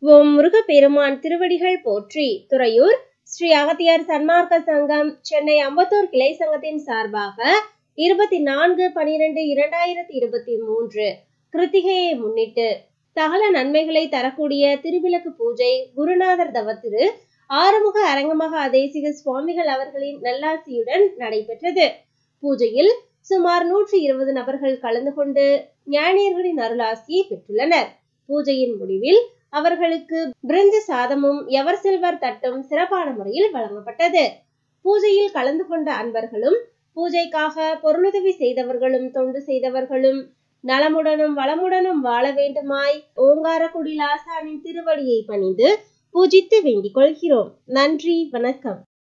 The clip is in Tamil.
ஓம் முருகப்பெருமான் திருவடிகள் போற்றி துறையூர் ஸ்ரீ அகத்தியர் சன்மார்க்க சங்கம் சென்னை அம்பத்தூர் கிளை சங்கத்தின் சார்பாக இருபத்தி நான்கு பனிரெண்டு இரண்டாயிரத்தி இருபத்தி மூன்று கிருத்திகையை முன்னிட்டு சகல நன்மைகளை தரக்கூடிய திருவிளக்கு பூஜை குருநாதர் தவத்திரு ஆறுமுக அரங்கமக அதேசிக சுவாமிகள் அவர்களின் நல்லாசியுடன் நடைபெற்றது பூஜையில் சுமார் நூற்றி இருபது நபர்கள் கலந்து கொண்டு ஞானியர்களின் அருளாசியை பெற்றுள்ளனர் பூஜையின் முடிவில் அவர்களுக்கு பிரிஞ்சு சாதமும் எவர் சில்வர் தட்டும் சிறப்பான முறையில் வழங்கப்பட்டது பூஜையில் கலந்து கொண்ட அன்பர்களும் பூஜைக்காக பொருளுதவி செய்தவர்களும் தொண்டு செய்தவர்களும் நலமுடனும் வளமுடனும் வாழ வேண்டுமாய் ஓங்காரக்குடி லாசானின் திருவடியை பணிந்து பூஜித்து வேண்டிக் கொள்கிறோம் நன்றி வணக்கம்